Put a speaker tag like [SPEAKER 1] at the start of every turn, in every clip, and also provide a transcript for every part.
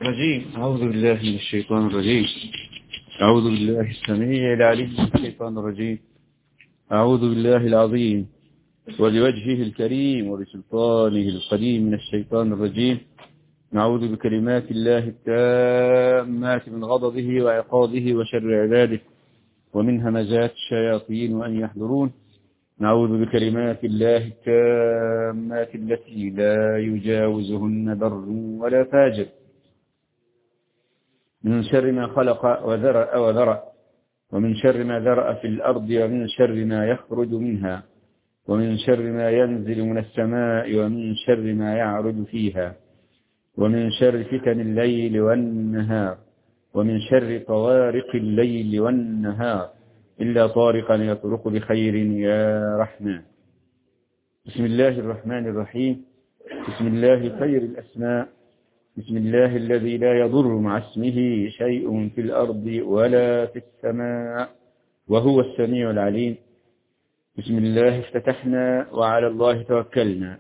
[SPEAKER 1] الرجيم أعوذ بالله من الشيطان الرجيم أعوذ بالله السميع العليم من الشيطان الرجيم أعوذ بالله العظيم ولوجهه الكريم ولسلطانه القديم من الشيطان الرجيم نعوذ بكلمات الله التامات من غضبه وعقابه وشر عباده ومن همزات الشياطين وأن يحضرون نعوذ بكلمات الله التامات التي لا يجاوزهن بر ولا فاجر من شر ما خلق وذرأ وذرأ ومن شر ما ذرأ في الأرض ومن شر ما يخرج منها ومن شر ما ينزل من السماء ومن شر ما يعرج فيها ومن شر فتن الليل والنهار ومن شر طوارق الليل والنهار إلا طارقا يطرق بخير يا رحمن بسم الله الرحمن الرحيم بسم الله خير الأسماء بسم الله الذي لا يضر مع اسمه شيء في الأرض ولا في السماء وهو السميع العليم بسم الله افتتحنا وعلى الله توكلنا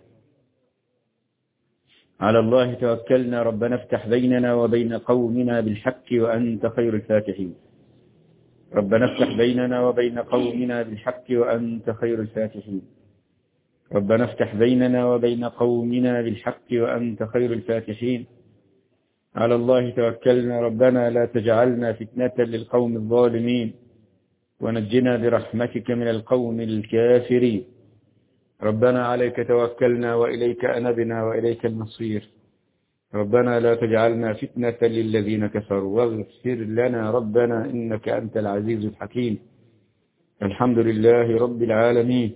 [SPEAKER 1] على الله توكلنا ربنا افتح بيننا وبين قومنا بالحق وأنت خير الفاتحين ربنا افتح بيننا وبين قومنا بالحق وأنت خير الفاتحين ربنا افتح بيننا وبين قومنا بالحق وأنت خير الفاتحين على الله توكلنا ربنا لا تجعلنا فتنة للقوم الظالمين ونجنا برحمتك من القوم الكافرين ربنا عليك توكلنا وإليك أنبنا وإليك المصير ربنا لا تجعلنا فتنة للذين كفروا واغفر لنا ربنا إنك أنت العزيز الحكيم الحمد لله رب العالمين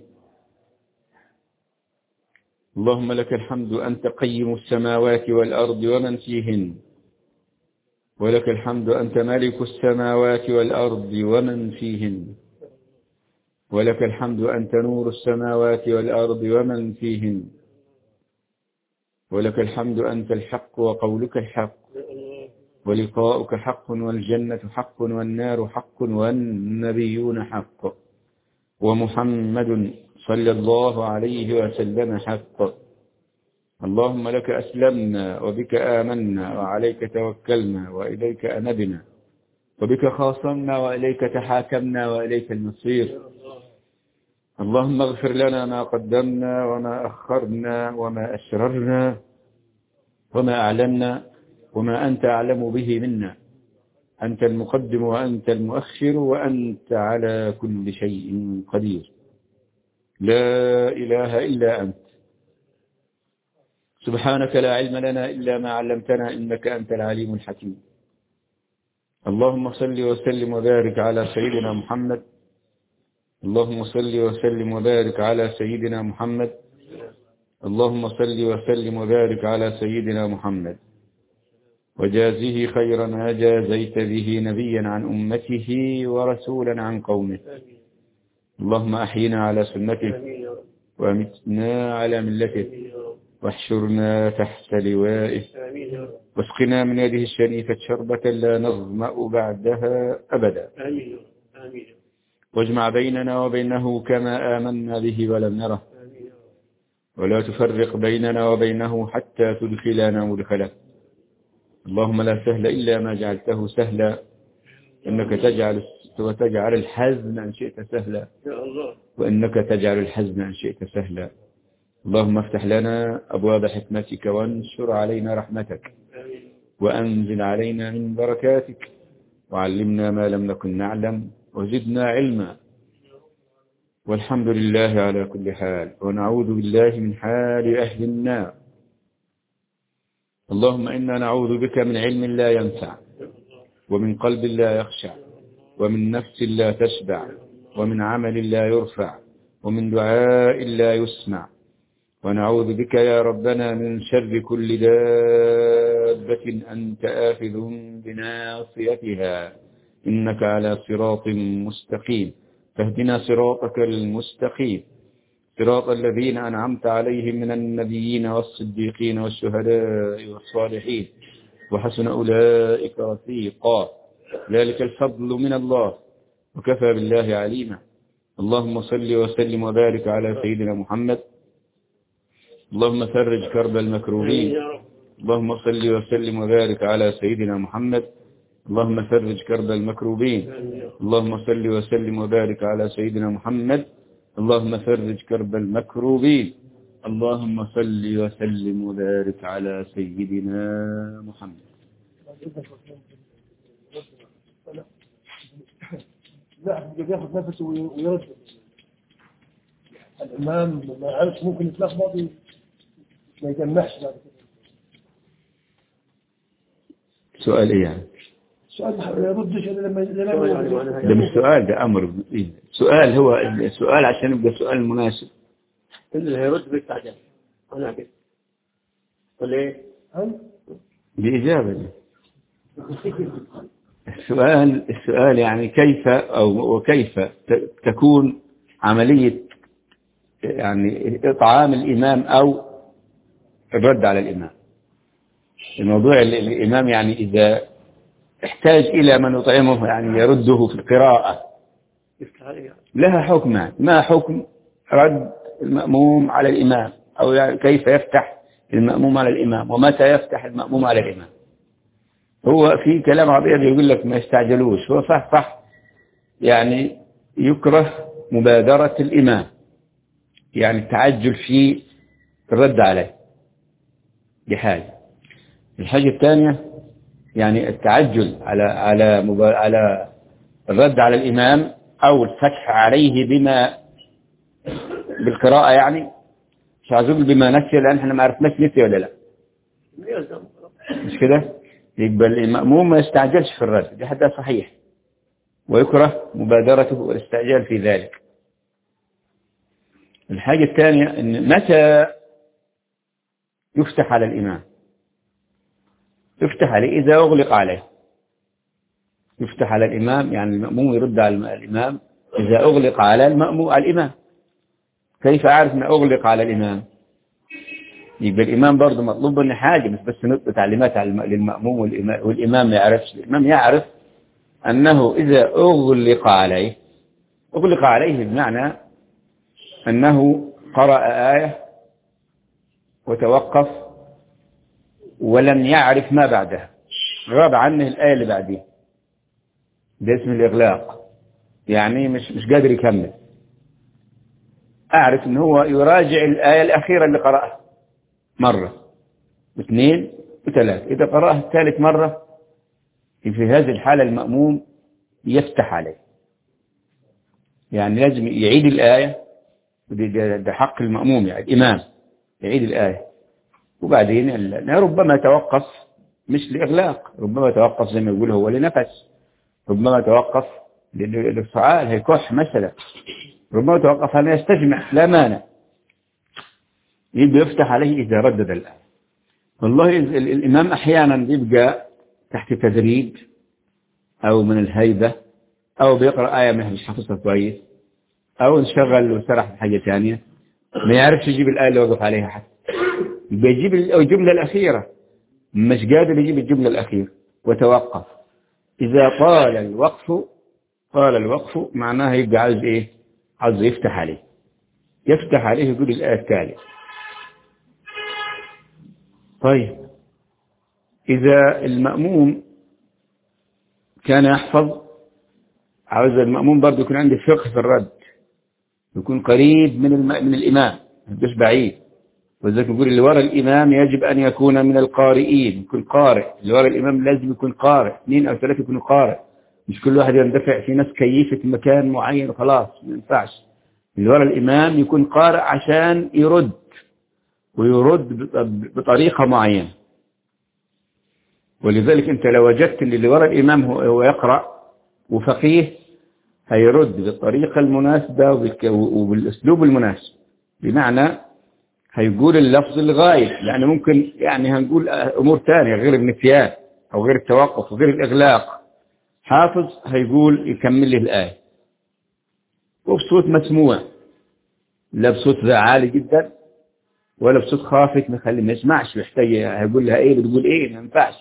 [SPEAKER 1] اللهم لك الحمد أنت قيم السماوات والأرض ومن فيهن ولك الحمد أنت ملك السماوات والأرض ومن فيهن ولك الحمد أنت نور السماوات والأرض ومن فيهن ولك الحمد أنت الحق وقولك الحق ولقاؤك حق والجنة حق والنار حق والنبيون حق ومحمد صلى الله عليه وسلم حق اللهم لك أسلمنا وبك آمنا وعليك توكلنا وإليك أنبنا وبك خاصمنا وإليك تحاكمنا وإليك المصير اللهم اغفر لنا ما قدمنا وما أخرنا وما أسررنا وما أعلنا وما أنت أعلم به منا أنت المقدم وأنت المؤخر وأنت على كل شيء قدير لا إله إلا أنت سبحانك لا علم لنا إلا ما علمتنا إنك أنت العليم الحكيم اللهم صل وسلم وبارك على سيدنا محمد اللهم صل وسلم وبارك على سيدنا محمد اللهم صل وسلم وبارك على سيدنا محمد وجازه خير ما جازيت به نبيا عن أمته ورسولا عن قومه اللهم أحينا على سنته ومتنا على ملته واحشرنا تحت لوائه واسقنا من يده الشريفة شربة لا نظمأ بعدها أبدا واجمع بيننا وبينه كما آمنا به ولم نره ولا تفرق بيننا وبينه حتى تدخلنا مدخلا اللهم لا سهل إلا ما جعلته سهلا إنك تجعل وتجعل الحزن أن شئت سهلا وإنك تجعل الحزن أن شئت سهلا اللهم افتح لنا أبواب حكمتك وانشر علينا رحمتك وأنزل علينا من بركاتك وعلمنا ما لم نكن نعلم وزدنا علما والحمد لله على كل حال ونعوذ بالله من حال أهل النار اللهم إنا نعوذ بك من علم لا ينفع ومن قلب لا يخشع ومن نفس لا تشبع ومن عمل لا يرفع ومن دعاء لا يسمع ونعوذ بك يا ربنا من شر كل دابة أنت آخذ بناصيتها إنك على صراط مستقيم فاهدنا صراطك المستقيم صراط الذين أنعمت عليهم من النبيين والصديقين والشهداء والصالحين وحسن أولئك رفيقا ذلك الفضل من الله وكفى بالله عليما اللهم صل وسلم وبارك على سيدنا محمد اللهم فرج كرب المكروبين اللهم صل وسلم وبارك على سيدنا محمد اللهم فرج كرب المكروبين اللهم صل وسلم وبارك على سيدنا محمد اللهم فرج كرب المكروبين اللهم صل وسلم وبارك على سيدنا محمد
[SPEAKER 2] لا بياخد نفسه ويرد الإمام ما يعرفش ممكن يتلخبط ما يجمعش بعد كده
[SPEAKER 1] سؤال ايه يعني
[SPEAKER 2] السؤال ما يردش إلا لما لما
[SPEAKER 1] ده مش سؤال ده امر إيه؟ سؤال هو سؤال عشان يبقى سؤال مناسب
[SPEAKER 3] اللي هيرد بالتعجل انا كده ولا ايه
[SPEAKER 2] هل؟
[SPEAKER 1] بإجابة دي. السؤال السؤال يعني كيف أو وكيف ت- تكون عملية يعني إطعام الإمام أو الرد على الإمام الموضوع ال- الإمام يعني إذا احتاج إلى من يطعمه يعني يرده في القراءة
[SPEAKER 3] يفتح عليه
[SPEAKER 1] لها حكمان ما حكم رد المأموم على الإمام أو يعني كيف يفتح المأموم على الإمام ومتى يفتح المأموم على الإمام هو في كلام عربي يقول لك ما يستعجلوش هو صح صح يعني يكره مبادرة الإمام يعني التعجل في الرد عليه دي حاجة الحاجة الثانية يعني التعجل على على مبا- على الرد على الإمام أو الفتح عليه بما بالقراءة يعني مش عايز أقول بما نسي لأن احنا ما عرفناش نسي ولا لا
[SPEAKER 3] يلزم
[SPEAKER 1] مش كده يبقى المأموم ما يستعجلش في الرد دي حدها صحيح ويكره مبادرته والاستعجال في ذلك الحاجة الثانية أن متى يفتح على الإمام يفتح عليه إذا أغلق عليه يفتح على الإمام يعني المأموم يرد على الم- الإمام إذا أغلق على المأموم على الإمام كيف أعرف أن أغلق على الإمام يبقى الإمام برضه مطلوب منه حاجة مش بس نطلق تعليمات على الم- للمأموم والإمام, والإمام ما يعرفش الإمام يعرف أنه إذا أغلق عليه أغلق عليه بمعنى أنه قرأ آية وتوقف ولم يعرف ما بعدها غاب عنه الآية اللي بعديها ده اسم الإغلاق يعني مش مش قادر يكمل أعرف أنه هو يراجع الآية الأخيرة اللي قرأها مرة واثنين وثلاثة إذا قرأها الثالث مرة في هذه الحالة المأموم يفتح عليه يعني لازم يعيد الآية ودي- ده ده حق المأموم يعني الإمام يعيد الآية وبعدين ال- ربما توقف مش لإغلاق ربما توقف زي ما يقول هو لنفس ربما توقف لل- للسعال هيكح مثلا ربما توقف أن يستجمع لا مانع يبقى يفتح عليه إذا ردد الآية والله ال- ال- الإمام أحيانا بيبقى تحت تدريب أو من الهيبة أو بيقرأ آية ما مش حافظها كويس أو انشغل وسرح في حاجة ثانية ما يعرفش يجيب الآية اللي وقف عليها حتى يبقى يجيب ال- الجملة الأخيرة مش قادر يجيب الجملة الأخيرة وتوقف إذا طال الوقف طال الوقف معناها يبقى عاوز إيه عاوز يفتح عليه يفتح عليه يقول الآية التالية طيب إذا المأموم كان يحفظ عاوز المأموم برضه يكون عنده فقه في الرد يكون قريب من الم... من الإمام مش بعيد ولذلك نقول اللي وراء الإمام يجب أن يكون من القارئين يكون قارئ اللي وراء الإمام لازم يكون قارئ اثنين أو ثلاثة يكونوا قارئ مش كل واحد يندفع في ناس كيفة مكان معين وخلاص ما ينفعش اللي وراء الإمام يكون قارئ عشان يرد ويرد بط- بطريقة معينة ولذلك انت لو وجدت اللي اللي وراء الإمام هو هو يقرأ وفقيه هيرد بالطريقة المناسبة وبالك- وبالأسلوب المناسب بمعنى هيقول اللفظ الغايب يعني ممكن يعني هنقول أمور تانية غير النسيان أو غير التوقف وغير الإغلاق حافظ هيقول يكمل لي الآية وبصوت مسموع لا بصوت ذا عالي جدا ولا بصوت خافت مخلي ما يسمعش يحتاج هيقول لها ايه بتقول ايه ما ينفعش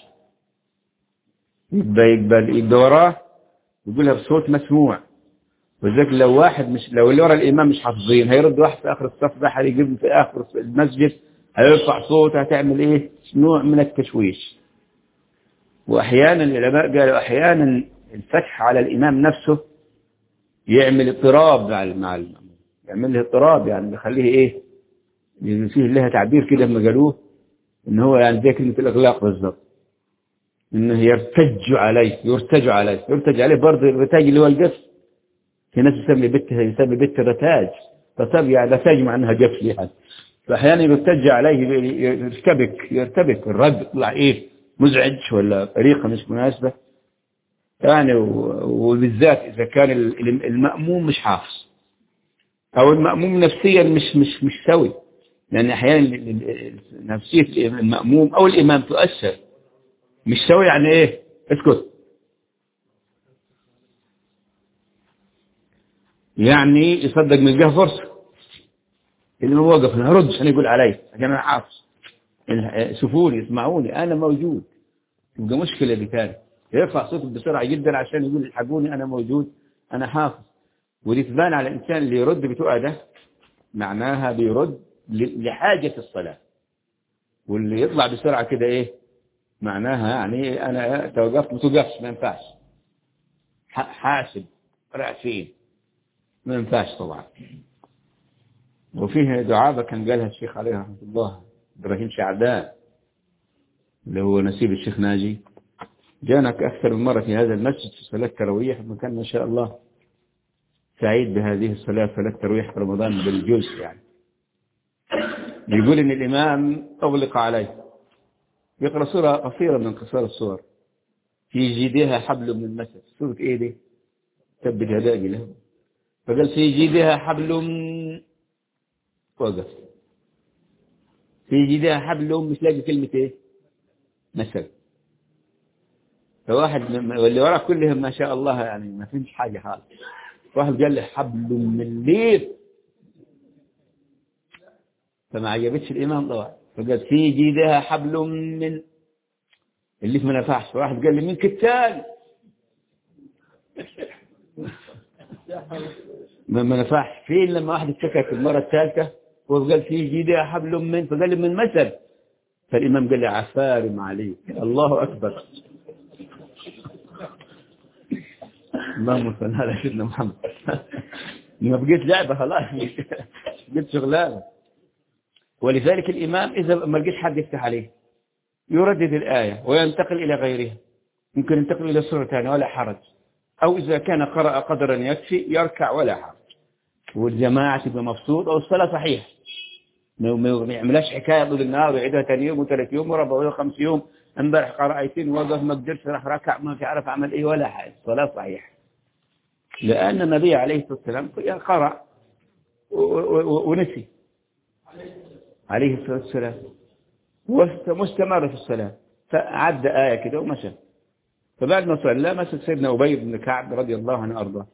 [SPEAKER 1] يبقى يبقى يبقى وراه يقولها بصوت مسموع ولذلك لو واحد مش لو اللي ورا الامام مش حافظين هيرد واحد في اخر الصف ده هيجيب في اخر المسجد هيرفع صوت هتعمل ايه نوع من التشويش واحيانا العلماء قالوا احيانا الفتح على الامام نفسه يعمل اضطراب مع ال- مع ال- يعمل له اضطراب يعني بيخليه ايه يعني فيه لها تعبير كده لما قالوه ان هو يعني زي كلمه الاغلاق بالظبط انه يرتج عليه يرتج عليه يرتج عليه برضه الرتاج اللي هو القف في ناس يسمي بت يسمي بت رتاج رتاج يعني رتاج مع انها جف يعني فاحيانا يرتج عليه يرتبك يرتبك الرد يطلع ايه مزعج ولا طريقه مش مناسبه يعني و- وبالذات اذا كان ال- الماموم مش حافظ او الماموم نفسيا مش مش مش سوي لان احيانا ال- ال- ال- نفسيه الماموم او الامام تؤثر مش سوي يعني ايه اسكت يعني يصدق من جهه فرصه اللي هو وقف انا هرد عشان يقول علي عشان انا حافظ شوفوني اسمعوني انا موجود يبقى مشكله دي تاني يرفع صوته بسرعه جدا عشان يقول الحقوني انا موجود انا حافظ ودي تبان على الانسان اللي يرد بتوع ده معناها بيرد ل- لحاجه الصلاه واللي يطلع بسرعه كده ايه معناها يعني انا توقفت ما توقفش ما ينفعش ح- حاسب رايح فين ما ينفعش طبعا وفيه دعابة كان قالها الشيخ عليه رحمة الله إبراهيم شعبان اللي هو نسيب الشيخ ناجي جانا أكثر من مرة في هذا المسجد في صلاة التراويح وكان ما شاء الله سعيد بهذه الصلاة صلاة التراويح في رمضان بالجلس يعني يقول إن الإمام أغلق عليه يقرأ سورة قصيرة من قصار السور في جيدها حبل من مسد سورة إيه دي؟ تبت هدائي له فقال في جيدها حبل من وقف في جيدها حبل مش لاقي كلمة ايه مثل فواحد من واللي وراه كلهم ما شاء الله يعني ما فهمش حاجة خالص واحد قال له حبل من ليف فما عجبتش الإمام طبعا فقال في جيدها حبل من الليف ما نفعش واحد قال لي من كتان ما ما نفعش فين لما واحد اتسكت المرة الثالثة وقال في جيدها حبل من فقال لي من مثل فالإمام قال لي عفارم عليك الله أكبر اللهم صل على سيدنا محمد ما بقيت لعبة خلاص بقيت شغلانة ولذلك الإمام إذا ما لقيت حد يفتح عليه يردد الآية وينتقل إلى غيرها ممكن ينتقل إلى سورة ثانية ولا حرج أو إذا كان قرأ قدرا يكفي يركع ولا حرج والجماعة تبقى مبسوط أو الصلاة صحيحة ما ما- ما يعملهاش حكاية طول النهار ويعيدها ثاني يوم وثالث يوم وربع يوم خمس يوم امبارح قرأ آيتين وقف ما قدرش راح ركع ما في عرف عمل إيه ولا حاجة الصلاة صحيحة لأن النبي عليه الصلاة والسلام قرأ و- و- و- ونسي عليه الصلاة والسلام ومستمر في الصلاة فعد آية كده ومشى فبعد ما صلى مسك سيدنا أبي بن كعب رضي الله عنه أرضاه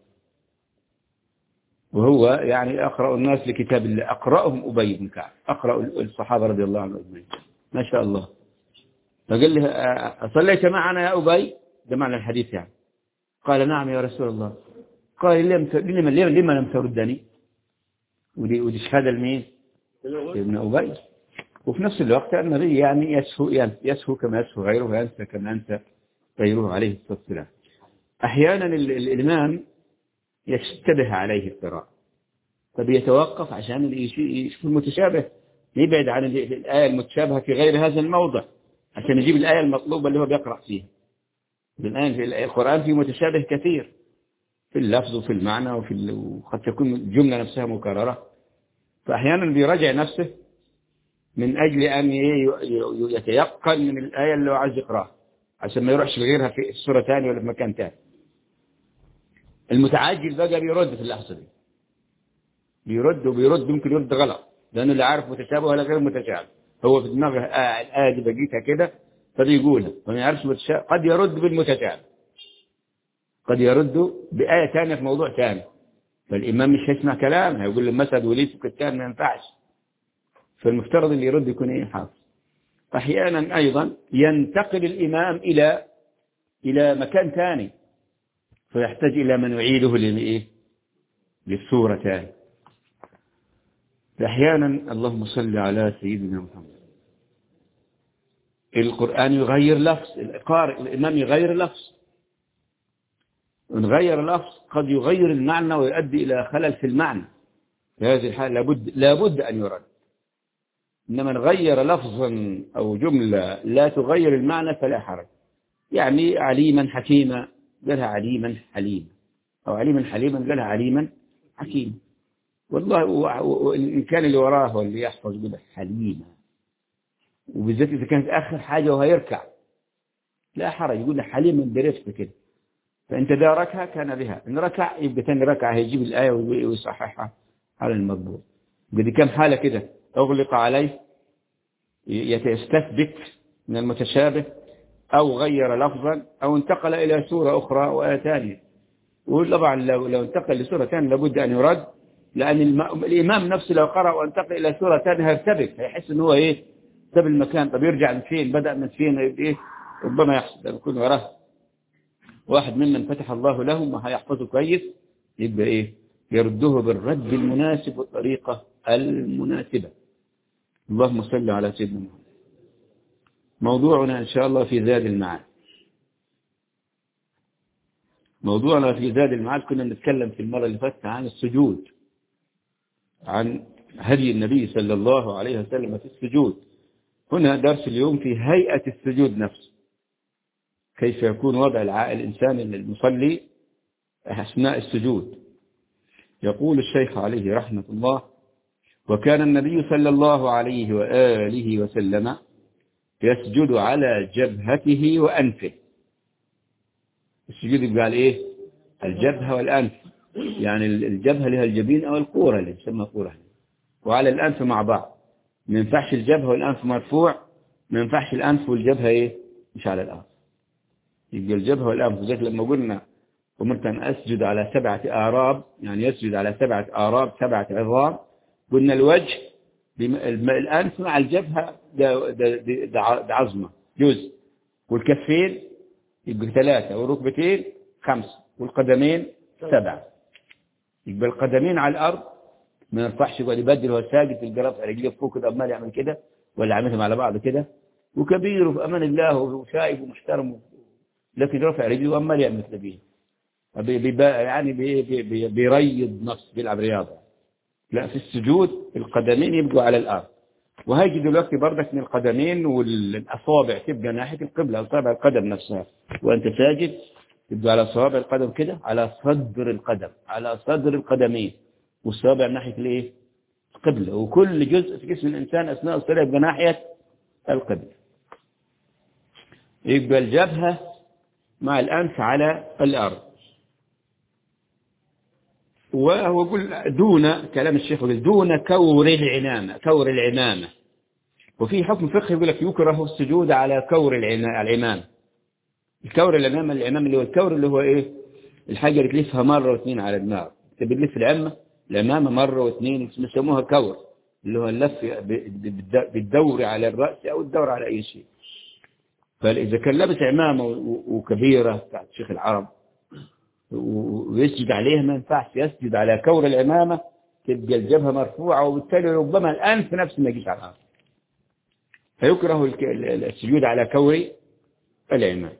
[SPEAKER 1] وهو يعني أقرأ الناس لكتاب الله أقرأهم أبي بن كعب أقرأ الصحابة رضي الله عنهم أجمعين ما شاء الله فقال له أ- أصليت معنا يا أبي ده معنى الحديث يعني قال نعم يا رسول الله قال لم ت- لما لما, لما لم تردني ودي ودي شهادة لمين؟ ابن أبي وفي نفس الوقت النبي يعني يسهو يسهو كما يسهو غيره وينسى كما ينسى غيره عليه الصلاة والسلام أحيانا ال- ال- الإمام يشتبه عليه القراءة فبيتوقف عشان يش- يشوف المتشابه يبعد عن ال- الآية المتشابهة في غير هذا الموضع عشان يجيب الآية المطلوبة اللي هو بيقرأ فيها الآن في الآية- القرآن فيه متشابه كثير في اللفظ وفي المعنى وفي ال- وقد تكون الجملة نفسها مكررة فأحيانا بيراجع نفسه من أجل أن ي- ي- يتيقن من الآية اللي هو عايز يقراها عشان ما يروحش لغيرها في السورة ثانية ولا في مكان ثاني المتعجل بقى بيرد في اللحظة دي بيرد وبيرد ممكن يرد غلط لأنه لا عارف متشابه ولا غير متشابه هو في دماغه آه الآية دي بقيتها كده فبيقولها فما يعرفش متشابه قد يرد بالمتشابه قد يرد بآية ثانية في موضوع ثاني فالإمام مش هيسمع كلام هيقول له مسد وليس وكتان ما ينفعش فالمفترض اللي يرد يكون ايه حافظ احيانا ايضا ينتقل الامام الى الى مكان ثاني فيحتاج الى من يعيده لايه للسوره ثاني أحيانا اللهم صل على سيدنا محمد القرآن يغير لفظ القارئ الإمام يغير لفظ إن غير لفظ قد يغير المعنى ويؤدي إلى خلل في المعنى في هذه الحالة لابد, لابد أن يرد إنما نغير لفظا أو جملة لا تغير المعنى فلا حرج يعني عليما حكيما قالها عليما حليما أو عليما حليما قالها عليما حكيما والله وإن كان اللي وراه واللي يحفظ يقول حليما وبالذات إذا كانت آخر حاجة وهيركع لا حرج يقول حليما برفق كده فإن تداركها كان بها إن ركع يبقى تاني ركعة هيجيب الآية ويصححها على المضبوط بدي كم حالة كده أغلق عليه يستثبت من المتشابه أو غير لفظا أو انتقل إلى سورة أخرى وآية ثانية وطبعا لو, لو انتقل لسورة ثانية لابد أن يرد لأن الإمام نفسه لو قرأ وانتقل إلى سورة ثانية هيرتبك هيحس إن هو إيه ساب المكان طب يرجع من فين بدأ من فين إيه ربما يحصل يكون وراه واحد ممن فتح الله لهم وهيحفظه كويس يبقى إيه يرده بالرد المناسب والطريقة المناسبة اللهم صل على سيدنا محمد موضوعنا إن شاء الله في زاد المعاد موضوعنا في زاد المعاد كنا نتكلم في المرة اللي فاتت عن السجود عن هدي النبي صلى الله عليه وسلم في السجود هنا درس اليوم في هيئة السجود نفسه كيف يكون وضع الإنسان المصلي أثناء السجود يقول الشيخ عليه رحمة الله وكان النبي صلى الله عليه وآله وسلم يسجد على جبهته وأنفه السجود يبقى على إيه الجبهة والأنف يعني الجبهة لها الجبين أو القورة اللي يسمى قورة وعلى الأنف مع بعض ما ينفعش الجبهة والأنف مرفوع ما ينفعش الأنف والجبهة إيه مش على الأرض يبقى الجبهة والأنف زي لما قلنا أمرت أن أسجد على سبعة آراب يعني يسجد على سبعة آراب سبعة عظام قلنا الوجه الأنف مع الجبهة ده, ده, ده, ده عظمة جزء والكفين يبقى ثلاثة والركبتين خمسة والقدمين سبعة يبقى القدمين على الأرض ما ينفعش يقعد يبدل هو ساجد في الجراب رجليه فوق كده عمال يعمل كده ولا عاملهم على بعض كده وكبير وفي أمان الله وشايب ومحترم لكن رفع رجله وعمال يعمل مثل بيه يعني بي بي بيريض نفسه بيلعب رياضة لا في السجود القدمين يبقوا على الأرض وهيجي دلوقتي بردك من القدمين والأصابع تبقى ناحية القبلة أصابع القدم نفسها وأنت ساجد يبقى على صوابع القدم كده على صدر القدم على صدر القدمين والصوابع ناحية الايه القبلة وكل جزء في جسم الإنسان أثناء الصلاة يبقى ناحية القبلة يبقى الجبهة مع الأنف على الأرض وهو يقول دون كلام الشيخ يقول دون كور العمامة كور العمامة وفي حكم فقهي يقول لك يكره السجود على كور العمامة الكور العمامة العمامة اللي هو الكور اللي هو ايه الحاجة اللي تلفها مرة واثنين على دماغ انت بتلف العمة العمامة مرة واثنين يسموها كور اللي هو اللف بالدور على الرأس او الدور على اي شيء فإذا كان لابس عمامة وكبيرة بتاعت شيخ العرب ويسجد عليها ما ينفعش يسجد على كور العمامة تبقى الجبهة مرفوعة وبالتالي ربما الأنف نفسه ما يجيش على الأرض فيكره السجود على كور العمامة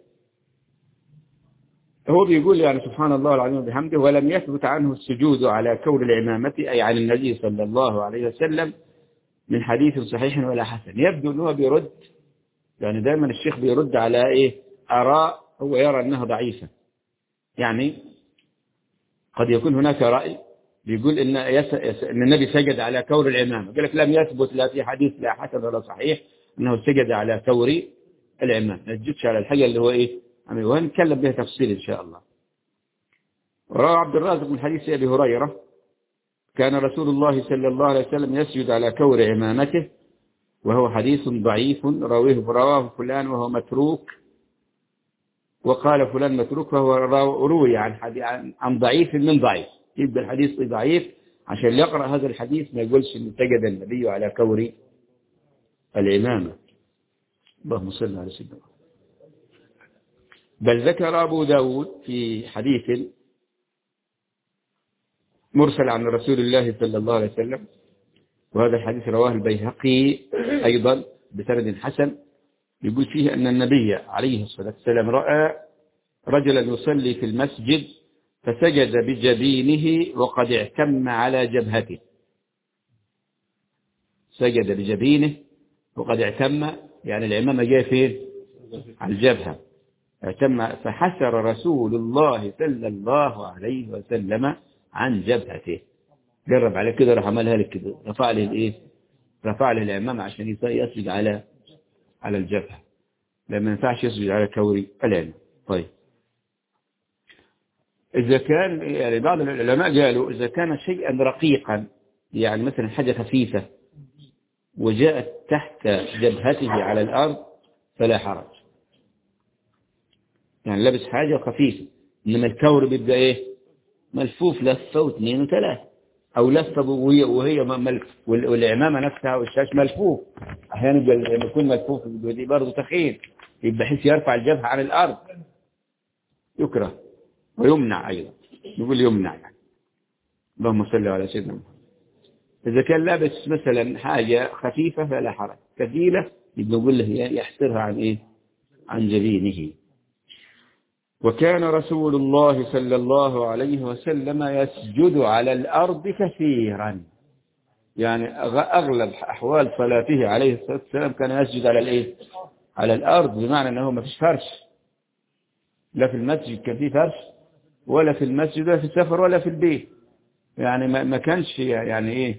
[SPEAKER 1] هو بيقول يعني سبحان الله العظيم وبحمده ولم يثبت عنه السجود على كور العمامة أي عن النبي صلى الله عليه وسلم من حديث صحيح ولا حسن يبدو أنه بيرد يعني دائما الشيخ بيرد على إيه آراء هو يرى أنها ضعيفة يعني قد يكون هناك رأي بيقول إن, يس... يس... إن النبي سجد على كور العمامة قال لك لم يثبت لا في حديث لا حسن ولا صحيح أنه سجد على كور العمامة ما تجدش على الحاجة اللي هو إيه يعني وهنتكلم بها تفصيل إن شاء الله وروى عبد الرازق من حديث أبي هريرة كان رسول الله صلى الله عليه وسلم يسجد على كور عمامته وهو حديث ضعيف رواه رواه فلان وهو متروك وقال فلان متروك فهو روي عن عن ضعيف من ضعيف يبقى الحديث ضعيف عشان يقرأ هذا الحديث ما يقولش ان سجد النبي على كور الإمامة اللهم صل على سيدنا بل ذكر أبو داود في حديث مرسل عن رسول الله صلى الله عليه وسلم وهذا الحديث رواه البيهقي أيضا بسند حسن يقول فيه أن النبي عليه الصلاة والسلام رأى رجلا يصلي في المسجد فسجد بجبينه وقد اعتم على جبهته سجد بجبينه وقد اعتم يعني العمامة جاء فين على الجبهة اعتم فحسر رسول الله صلى الله عليه وسلم عن جبهته جرب عليه كده راح عملها لك كده رفع له الايه رفع له العمامة عشان يسجد على على الجبهة لما ينفعش يسجد على كوري العلم طيب إذا كان يعني بعض العلماء قالوا إذا كان شيئا رقيقا يعني مثلا حاجة خفيفة وجاءت تحت جبهته على الأرض فلا حرج يعني لبس حاجة خفيفة إنما الكور بيبقى إيه ملفوف لفة واثنين وثلاثة أو لفة وهي, وهي مل... والعمامة نفسها والشاش ملفوف أحيانا لما يكون ملفوف دي برضه تخين يبقى بحيث يرفع الجبهة عن الأرض يكره ويمنع أيضا نقول يمنع يعني اللهم صل على سيدنا محمد إذا كان لابس مثلا حاجة خفيفة فلا حرج كثيلة يبقى نقول له يحسرها عن إيه عن جبينه وكان رسول الله صلى الله عليه وسلم يسجد على الأرض كثيرا يعني أغلب أحوال صلاته عليه الصلاة والسلام كان يسجد على الإيه على الأرض بمعنى أنه ما فيش فرش لا في المسجد كان فيه فرش ولا في المسجد ولا في السفر ولا في البيت يعني ما كانش يعني إيه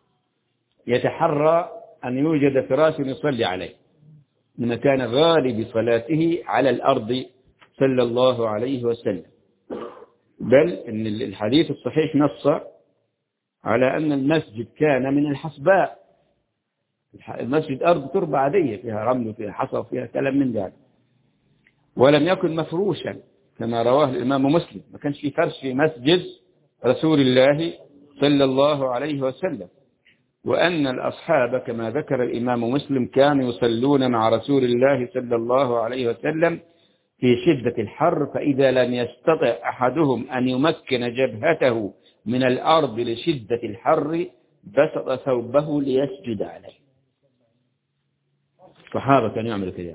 [SPEAKER 1] يتحرى أن يوجد فراش يصلي عليه إنما كان غالب صلاته على الأرض صلى الله عليه وسلم بل إن الحديث الصحيح نص على أن المسجد كان من الحصباء المسجد أرض تربة عادية فيها رمل وفيها حصى وفيها كلام من ذلك ولم يكن مفروشا كما رواه الإمام مسلم ما كانش في فرش في مسجد رسول الله صلى الله عليه وسلم وأن الأصحاب كما ذكر الإمام مسلم كانوا يصلون مع رسول الله صلى الله عليه وسلم في شدة الحر فإذا لم يستطع أحدهم أن يمكن جبهته من الأرض لشدة الحر بسط ثوبه ليسجد عليه الصحابة كانوا يعملوا كده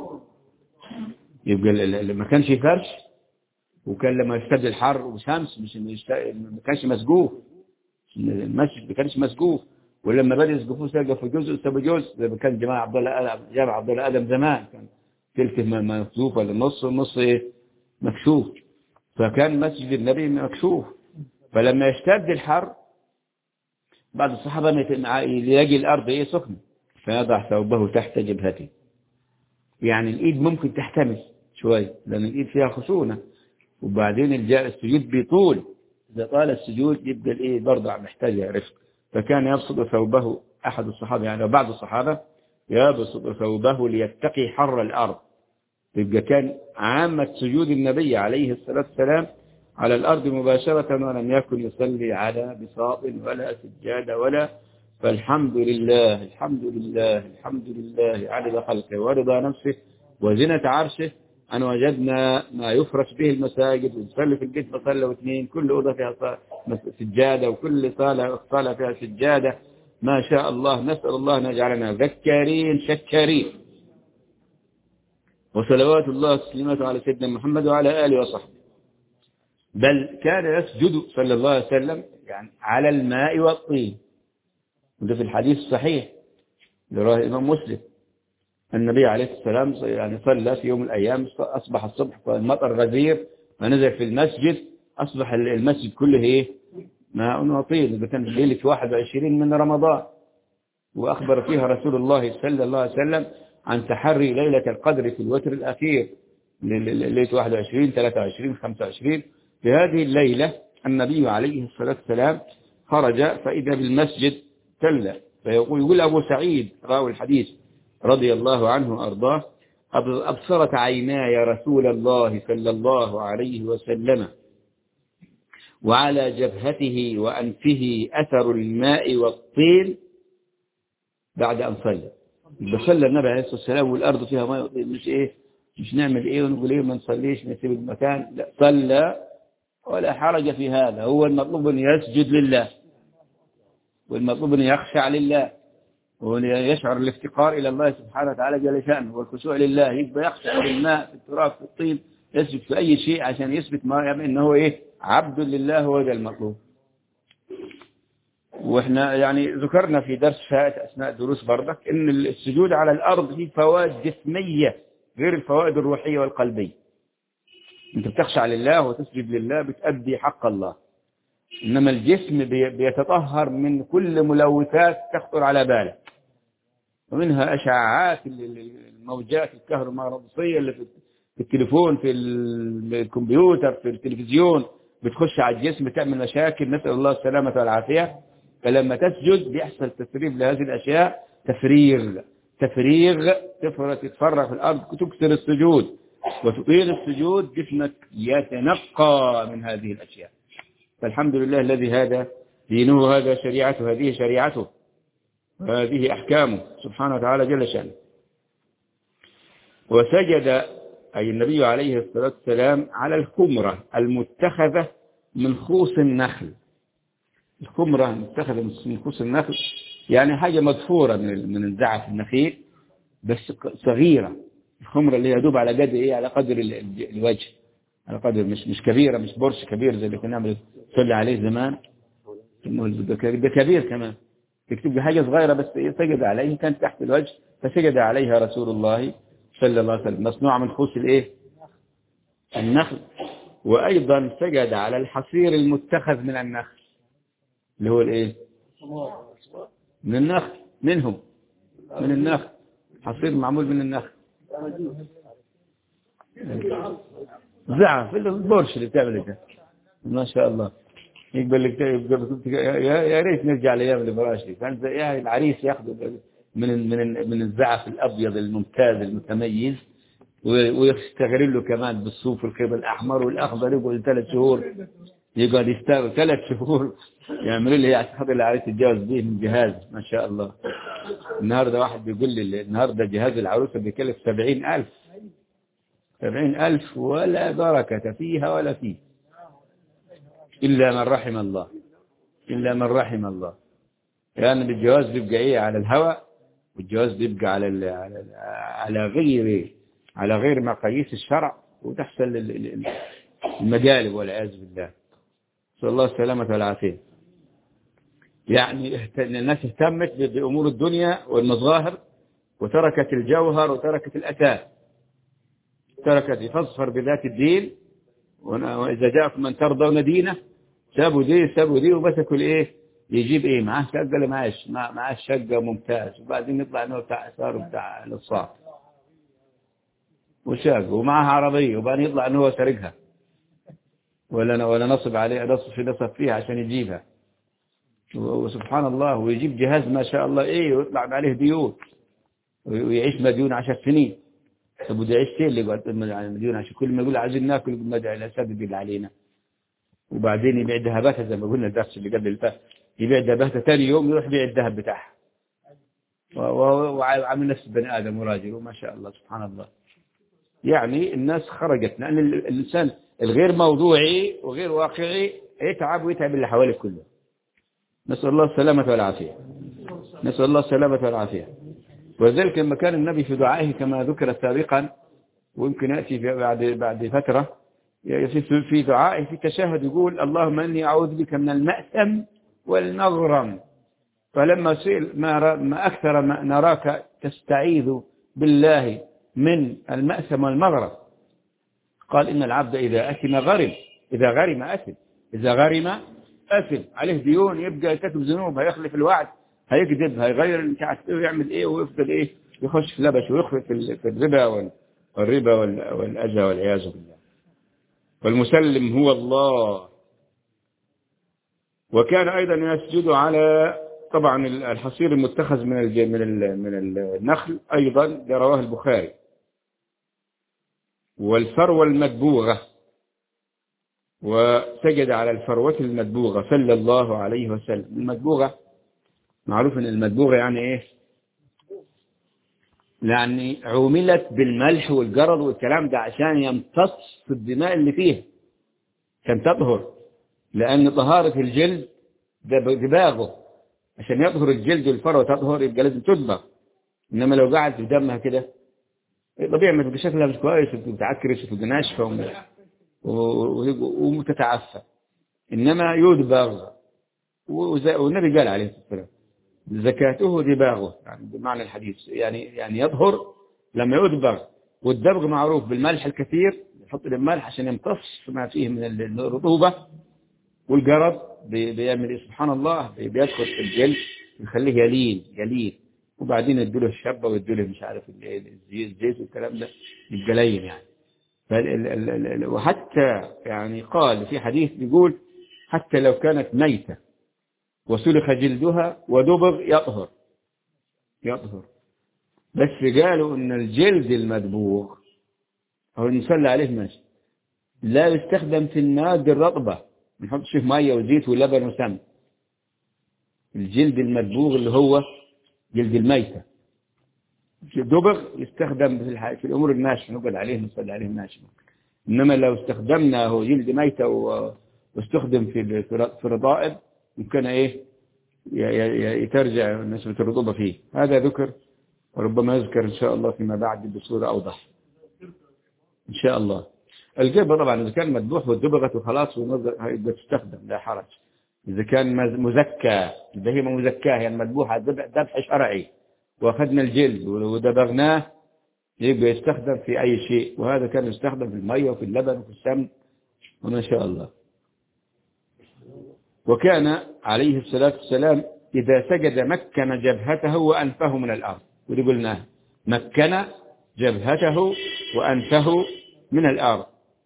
[SPEAKER 1] يبقى ما كانش فرش وكان لما يشتد الحر وشمس مش ما كانش مسقوف المسجد ما كانش مسقوف ولما بدأ يسقفوه سقفوا جزء سبوا جزء لما كان جماعة عبد الله آدم جامع عبد الله آدم زمان كان تلك مكشوف ولا نص النص ايه مكشوف فكان مسجد النبي مكشوف فلما يشتد الحر بعض الصحابة يلاقي الأرض ايه سخنة فيضع ثوبه تحت جبهته يعني الإيد ممكن تحتمل شوي لأن الإيد فيها خشونة وبعدين السجود بيطول إذا طال السجود يبقى الإيه برضه محتاج رفق فكان يبسط ثوبه أحد الصحابة يعني بعض الصحابة يبسط ثوبه ليتقي حر الأرض يبقى كان عامة سجود النبي عليه الصلاة والسلام على الأرض مباشرة ولم يكن يصلي على بساط ولا سجادة ولا فالحمد لله الحمد لله الحمد لله عدد خلقه ورضا نفسه وزنة عرشه أن وجدنا ما يفرش به المساجد ونصلي في البيت مصلى واثنين كل أوضة فيها سجادة وكل صالة صالة فيها سجادة ما شاء الله نسأل الله أن يجعلنا ذكارين شكارين وصلوات الله وتسليماته على سيدنا محمد وعلى آله وصحبه بل كان يسجد صلى الله عليه وسلم يعني على الماء والطين وده في الحديث الصحيح لراه الإمام مسلم النبي عليه السلام يعني صلى في يوم من الأيام أصبح الصبح المطر غزير ونزل في المسجد أصبح المسجد كله إيه ماء وطين إذا كان في ليلة 21 من رمضان وأخبر فيها رسول الله صلى الله عليه وسلم عن تحري ليلة القدر في الوتر الأخير ليلة 21 23 25 في هذه الليلة النبي عليه الصلاة والسلام خرج فإذا بالمسجد كلا فيقول يقول أبو سعيد راوي الحديث رضي الله عنه وأرضاه أبصرت عيناي رسول الله صلى الله عليه وسلم وعلى جبهته وأنفه أثر الماء والطين بعد أن صلى بصلى النبي عليه الصلاة والسلام والأرض فيها ماء مش إيه مش نعمل إيه ونقول إيه ما نصليش نسيب المكان لا صلى ولا حرج في هذا هو المطلوب أن يسجد لله والمطلوب أن يخشع لله ويشعر الافتقار إلى الله سبحانه وتعالى جل شأنه والخشوع لله يبقى يخشع في الماء في التراب في الطين يسجد في أي شيء عشان يثبت ما يعني إنه إيه عبد لله هو ده المطلوب واحنا يعني ذكرنا في درس فائت أثناء دروس برضك إن السجود على الأرض فيه فوائد جسمية غير الفوائد الروحية والقلبية أنت بتخشع لله وتسجد لله بتأدي حق الله إنما الجسم بي- بيتطهر من كل ملوثات تخطر على باله ومنها أشعاعات ال- ال- الموجات الكهرومغناطيسية اللي في في التليفون في ال- الكمبيوتر في التلفزيون بتخش على الجسم تعمل مشاكل نسأل الله السلامة والعافية فلما تسجد بيحصل تفريغ لهذه الأشياء تفريغ تفريغ تفرغ تتفرغ في الأرض تكثر السجود وتطيل السجود جسمك يتنقى من هذه الأشياء فالحمد لله الذي هذا دينه هذا شريعته هذه شريعته وهذه أحكامه سبحانه وتعالى جل شأنه وسجد أي النبي عليه الصلاة والسلام على الخمرة المتخذة من خوص النخل الخمرة المتخذة من خوص النخل يعني حاجة مدفورة من من الزعف النخيل بس ق- صغيرة الخمرة اللي يدوب على قدر إيه على قدر ال- ال- الوجه على قدر مش مش كبيرة مش برش كبير زي اللي كنا نعمل نصلي عليه زمان ده ك- ده كبير كمان تكتب له حاجة صغيرة بس إيه سجد عليه كانت تحت الوجه فسجد عليها رسول الله صلى الله عليه وسلم مصنوعة من خوص الإيه النخل وأيضا سجد على الحصير المتخذ من النخل اللي هو الإيه من النخل منهم من النخل حصير معمول من النخل زعف اللي هو البورش اللي بتعمل ده ما شاء الله يقبل لك يقبل يا يا ريت نرجع لايام البراشي كان زي- يا العريس ياخذ من ال- من ال- من الزعف الابيض الممتاز المتميز و- ويستغل له كمان بالصوف الخيط الاحمر والاخضر يقعد ثلاث شهور يقعد يستغل ثلاث شهور يعملوا لي اعتقد العريس يتجوز به من جهاز ما شاء الله النهارده واحد بيقول لي النهارده جهاز العروسه بيكلف سبعين ألف سبعين ألف ولا بركة فيها ولا فيه إلا من رحم الله إلا من رحم الله لأن يعني الجواز بيبقى إيه على الهوى والجواز بيبقى على ال على, ال على غير على غير مقاييس الشرع وتحصل ال- ال- ال- المقالب والعياذ بالله نسأل الله السلامة والعافية يعني اهت- الناس اهتمت ب- بأمور الدنيا والمظاهر وتركت الجوهر وتركت الأساس تركت فاصفر بذات الدين وأنا- وإذا جاءكم من ترضون دينه سابوا دي سابوا دي ومسكوا الايه يجيب ايه معاه شقه ولا معاش مع- معاه شقه ممتاز وبعدين يطلع انه بتاع اثار بتاع نصاب وشاق ومعها عربيه وبعدين يطلع انه هو سرقها ولا ولا نصب عليه نصب في نصب فيها عشان يجيبها و- وسبحان الله ويجيب جهاز ما شاء الله ايه ويطلع عليه ديون وي- ويعيش مديون عشر سنين طب وده يعيش اللي يقعد مديون عشان كل ما يقول عايزين ناكل يقول ما داعي الاسباب اللي علينا وبعدين يبيع ذهباتها زي ما قلنا الدرس اللي قبل اللي فات يبيع ذهباتها ثاني يوم يروح يبيع الذهب بتاعها و- و- وعامل نفس بني ادم وراجل وما شاء الله سبحان الله يعني الناس خرجت لان ال- الانسان الغير موضوعي وغير واقعي يتعب ويتعب اللي حواليه كله نسال الله السلامه والعافيه نسال الله السلامه والعافيه ولذلك لما كان النبي في دعائه كما ذكر سابقا ويمكن ياتي في- بعد بعد فتره في في دعائه في التشهد يقول اللهم اني اعوذ بك من المأثم والمغرم فلما سئل ما, ر- ما اكثر ما نراك تستعيذ بالله من المأثم والمغرم قال ان العبد اذا اثم غرم اذا غرم اثم اذا غرم اثم عليه ديون يبقى يرتكب ذنوب هيخلف الوعد هيكذب هيغير مش عارف ايه ويعمل ايه ويفضل ايه يخش في لبش ويخفي في ال- في الربا وال- والربا وال- والاذى والعياذ بالله والمسلم هو الله وكان أيضا يسجد على طبعا الحصير المتخذ من الج- من ال- من النخل أيضا ده رواه البخاري والفروة المدبوغة وسجد على الفروة المدبوغة صلى الله عليه وسلم المدبوغة معروف ان المدبوغة يعني ايه يعني عملت بالملح والجرد والكلام ده عشان يمتص في الدماء اللي فيها عشان تطهر لأن طهارة الجلد ده دباغه عشان يطهر الجلد والفروة تطهر يبقى لازم تدبغ إنما لو قعد في دمها كده طبيعي ما تبقى شكلها مش كويس وتتعكرش وتبقى ناشفة وم- و- و- وتتعفى إنما يدبغ وزي- والنبي قال عليه الصلاة والسلام زكاته دباغه يعني بمعنى الحديث يعني يعني يظهر لما يدبغ والدبغ معروف بالملح الكثير يحط الملح عشان يمتص ما فيه من ال- الرطوبة والجرد بي- بيعمل إيه؟ سبحان الله بي- بيدخل في الجلد يخليه يلين يلين وبعدين يديله الشبة ويديله مش عارف ال- ال- الزيت الزيت والكلام ده يبقى لين يعني فال- ال- ال- ال- ال- وحتى يعني قال في حديث بيقول حتى لو كانت ميتة وسلخ جلدها ودبغ يطهر يطهر بس قالوا ان الجلد المدبوغ او نصلي عليه ماشي لا يستخدم في المواد الرطبة ما نحطش فيه مية وزيت ولبن وسمن الجلد المدبوغ اللي هو جلد الميتة دبغ يستخدم في, الح... في الأمور الناشفة نقعد عليه نصلي عليه ناشفة إنما لو استخدمناه جلد ميتة و... واستخدم في ال- في الر- في الرطائب يمكن إيه ي- ي- يترجع نسبة الرطوبة فيه هذا ذكر وربما يذكر إن شاء الله فيما بعد بصورة أوضح إن شاء الله الجبة طبعا إذا كان مذبوح والدبغة وخلاص ونظر- هيبقى تستخدم لا حرج إذا كان مز- مزكى البهيمة مزكاة يعني مذبوحة ذبح ذبح شرعي وأخذنا الجلد ودبغناه يبقى يستخدم في أي شيء وهذا كان يستخدم في المية وفي اللبن وفي السمن وما شاء الله وكان عليه الصلاة والسلام إذا سجد مكن جبهته وأنفه من الأرض ودي قلناها مكن جبهته وأنفه من الأرض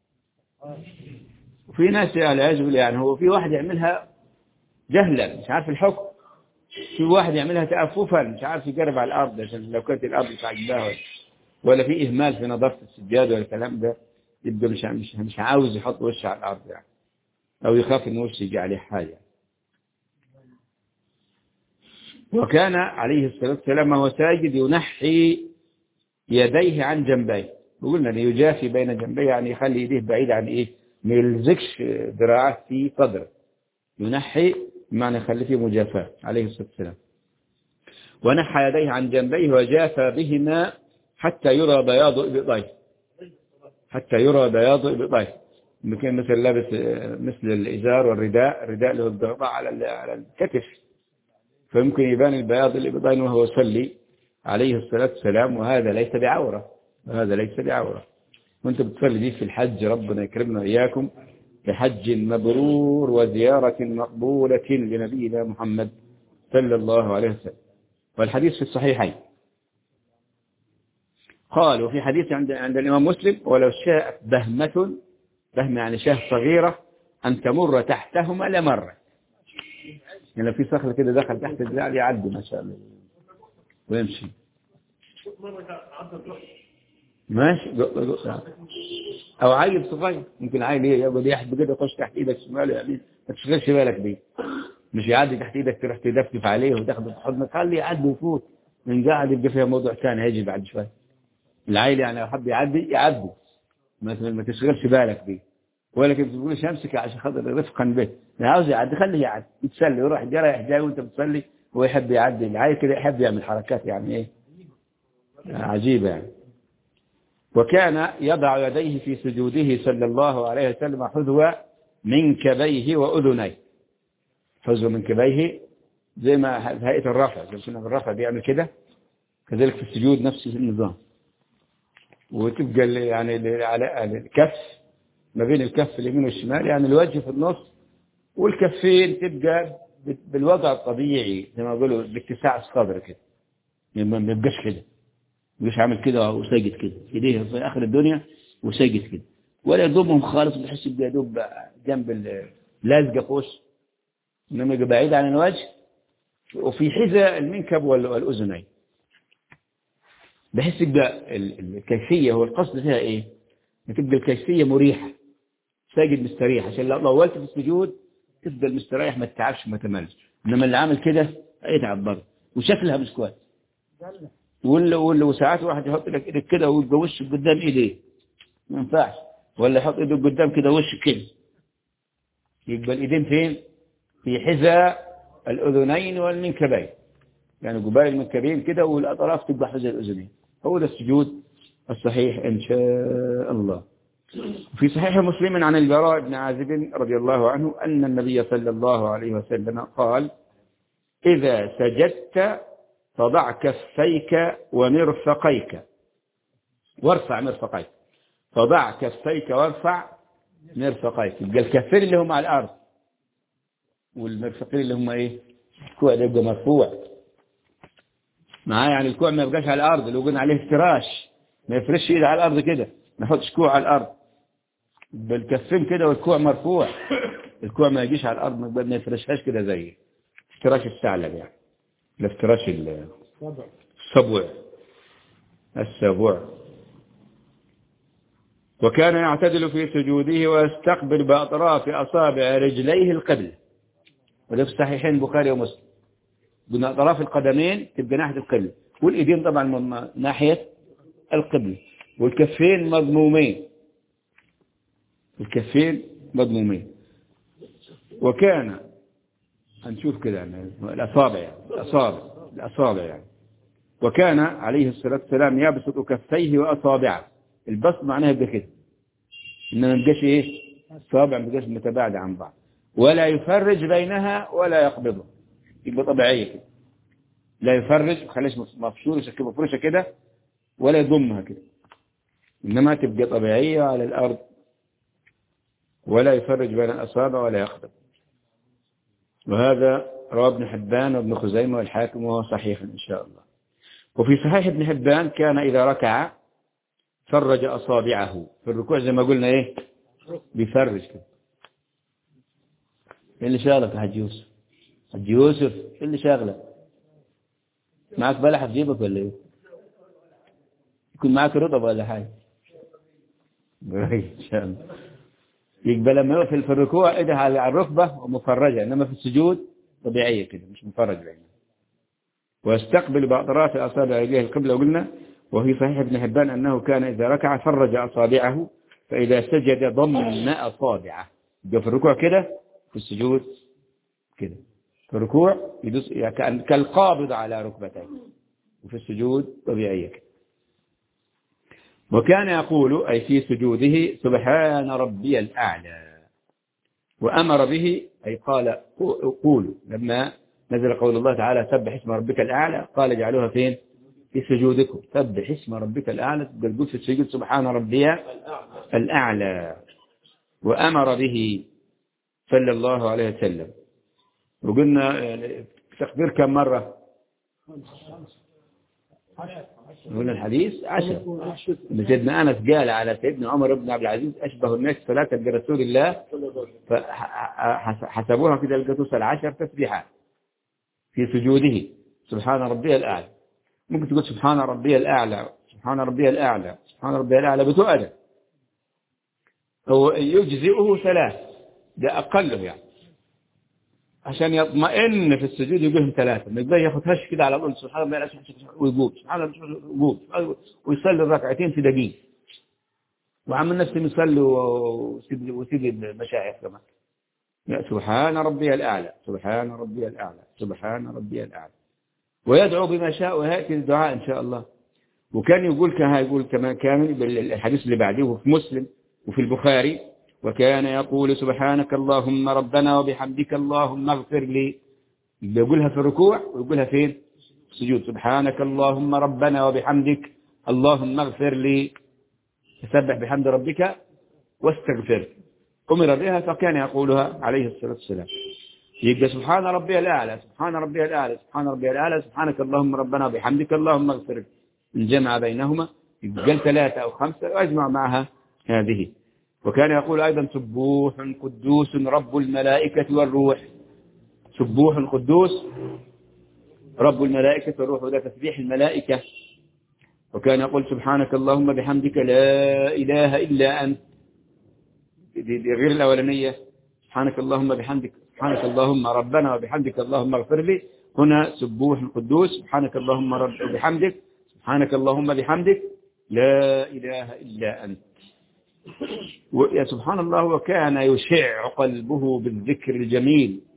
[SPEAKER 1] وفي ناس على يجب يعني هو في واحد يعملها جهلا مش عارف الحكم في واحد يعملها تأففا مش عارف يقرب على الأرض عشان لو كانت الأرض مش عاجباه ولا- ولا في إهمال في نظافة السجاد ولا الكلام ده يبقى مش مش مش عاوز يحط وشه على الأرض يعني أو يخاف إن وشه يجي عليه حاجة وكان عليه الصلاة والسلام وهو ساجد ينحي يديه عن جنبيه وقلنا أن يجافي بين جنبيه يعني يخلي يديه بعيد عن إيه ما يلزقش ذراعه في صدره ينحي بمعنى يخلي فيه مجافاة عليه الصلاة والسلام ونحى يديه عن جنبيه وجافى بهما حتى يرى بياض إبطيه حتى يرى بياض إبطيه ممكن مثل لابس آه، مثل الإزار والرداء الرداء اللي هو الضغطاء على ال- على الكتف فيمكن يبان البياض الإبطين وهو يصلي عليه الصلاة والسلام وهذا ليس بعورة وهذا ليس بعورة وانت بتصلي دي في الحج ربنا يكرمنا وإياكم بحج مبرور وزيارة مقبولة لنبينا محمد صلى الله عليه وسلم والحديث في الصحيحين قال وفي حديث عند عند الإمام مسلم ولو شاءت بهمة بهمة يعني شاه صغيرة أن تمر تحتهما لمرت يعني لو في صخرة كده دخل تحت الدراع يعدي ما شاء الله ويمشي ماشي جو- جو- او عيل صغير ممكن عيل ايه يقعد يحب كده يخش تحت ايدك شمال ويمين ما تشغلش بالك بيه مش يعدي تحت ايدك تروح تدفدف عليه وتاخده في حضنك خليه يعدي ويفوت من قاعد يبقى فيها موضوع ثاني هيجي بعد شويه العيل يعني لو حب يعدي يعدي ما ما تشغلش بالك بيه ولكن تقولش امسك عشان خاطر رفقا به لا عاوز يعدي خليه يعدي يتسلى يروح رايح جاي وانت بتصلي هو يحب يعدي العيل كده يحب يعمل حركات يعني ايه عجيبه يعني وكان يضع يديه في سجوده صلى الله عليه وسلم حذو منكبيه وأذنيه حذو منكبيه زي ما هيئة الرفع زي ما كنا بالرفع بيعمل كده كذلك في السجود نفس النظام وتبقى ال- يعني ال- على الكف ما بين الكف اليمين والشمال يعني الوجه في النص والكفين تبقى بال- بالوضع الطبيعي زي ما بيقولوا باتساع الصدر كده ما ما يبقاش كده مش عامل كده وساجد كده ايديه في اخر الدنيا وساجد كده ولا يضمهم خالص بحس يبقى يدوب جنب ال- لازقه في وشه انما يبقى بعيد عن الوجه وفي حذاء المنكب وال- والاذنين بحس يبقى ال- ال- الكيفيه هو القصد فيها ايه؟ إن تبقى الكيفيه مريحه ساجد مستريح عشان لو طولت في السجود تفضل مستريح ما تتعبش ما تملش انما اللي عامل كده هيتعب برضه وشكلها مش كويس ولا ولا وساعات واحد يحط لك ايدك كده ويبقى وشك قدام ايديه ما ينفعش ولا يحط ايده قدام كده وشك كده يبقى الايدين فين في حذاء الأذنين والمنكبين يعني جبال المنكبين كده والأطراف تبقى حوالي الأذنين هو ده السجود الصحيح إن شاء الله في صحيح مسلم عن البراء بن عازب رضي الله عنه أن النبي صلى الله عليه وسلم قال إذا سجدت فضع كفيك ومرفقيك وارفع مرفقيك فضع كفيك وارفع مرفقيك يبقى الكفين اللي هم على الأرض والمرفقين اللي هم إيه الكوع ده يبقى مرفوع معاه يعني الكوع ما يبقاش على الأرض لو قلنا عليه افتراش ما يفرش ايده على الأرض كده ما يحطش كوع على الأرض بالكفين كده والكوع مرفوع الكوع ما يجيش على الأرض ما يفرشهاش كده زي افتراش الثعلب يعني الافتراش ال-
[SPEAKER 2] وضع
[SPEAKER 1] السبوع السبوع وكان يعتدل في سجوده ويستقبل بأطراف أصابع رجليه القبل وده في الصحيحين البخاري ومسلم قلنا أطراف القدمين تبقى ناحية القبل والإيدين طبعا من ناحية القبل والكفين مضمومين الكفين مضمومين وكان هنشوف كده يعني الأصابع يعني الأصابع الأصابع يعني وكان عليه الصلاة والسلام يبسط كفيه وأصابعه البسط معناها يبقى كده إنما ما يبقاش إيه الصابع ما يبقاش متباعدة عن بعض ولا يفرج بينها ولا يقبضها يبقى طبيعية كده لا يفرج خليش مفشورة كده مفروشة كده ولا يضمها كده إنما تبقى طبيعية على الأرض ولا يفرج بين الأصابع ولا يقبض وهذا رواه ابن حبان وابن خزيمة والحاكم وهو صحيح إن شاء الله وفي صحيح ابن حبان كان إذا ركع فرج أصابعه في الركوع زي ما قلنا إيه بيفرج كده إيه اللي شغلك يا حاج يوسف حاج يوسف إيه اللي شغلك معك بلح في جيبك ولا إيه يكون معك رطب ولا حاجة إن شاء الله يبقى لما يقف في الركوع ايدها على الركبة ومفرجة انما في السجود طبيعية كده مش مفرج بينها ويستقبل بأطراف أصابع رجليه القبلة وقلنا وفي صحيح ابن حبان أنه كان إذا ركع فرج أصابعه فإذا سجد ضمن أصابعه يبقى في الركوع كده في السجود كده في الركوع يدوس يعني كأن- كالقابض على ركبتيه وفي السجود طبيعية كده وكان يقول أي في سجوده سبحان ربي الأعلى وأمر به أي قال قولوا لما نزل قول الله تعالى سبح اسم ربك الأعلى قال اجعلوها فين في سجودكم سبح اسم ربك الأعلى تقول في السجود سبحان ربي الأعلى وأمر به صلى الله عليه وسلم وقلنا يعني تقدير كم مرة قلنا الحديث عشر سيدنا أنس قال على سيدنا عمر بن عبد العزيز أشبه الناس صلاة برسول الله فحسبوها كده لقى توصل عشر تسبيحات في سجوده سبحان ربي الأعلى ممكن تقول سبحان ربي الأعلى سبحان ربي الأعلى سبحان ربي الأعلى بتؤدى هو يجزئه ثلاث ده أقله يعني عشان يطمئن في السجود يقولهم ثلاثة ما يقدر ياخذ هش كده على طول سبحان الله ويقول سبحان الله ويقول ويصلي الركعتين في دقيقة وعم نفسه يصلي وسيد وسيد المشايخ كمان يا سبحان ربي الأعلى سبحان ربي الأعلى سبحان ربي الأعلى ويدعو بما شاء ويأتي الدعاء إن شاء الله وكان يقول كها يقول كما كان الحديث اللي بعده في مسلم وفي البخاري وكان يقول سبحانك اللهم ربنا وبحمدك اللهم اغفر لي يقولها في الركوع ويقولها فين في السجود سبحانك اللهم ربنا وبحمدك اللهم اغفر لي تسبح بحمد ربك واستغفر أمر بها فكان يقولها عليه الصلاة والسلام يبقى سبحان ربي الأعلى سبحان ربي الأعلى سبحان ربي الأعلى سبحانك اللهم ربنا وبحمدك اللهم اغفر لي الجمع بينهما يبقى ثلاثة أو خمسة وأجمع معها هذه وكان يقول أيضا سبوح قدوس رب الملائكة والروح سبوح قدوس رب الملائكة والروح وده تسبيح الملائكة وكان يقول سبحانك اللهم بحمدك لا إله إلا أنت دي, دي غير الأولانية سبحانك اللهم بحمدك سبحانك اللهم ربنا وبحمدك اللهم اغفر لي هنا سبوح قدوس سبحانك اللهم رب وبحمدك سبحانك اللهم بحمدك لا إله إلا أنت ويا سبحان الله وكان يشع قلبه بالذكر الجميل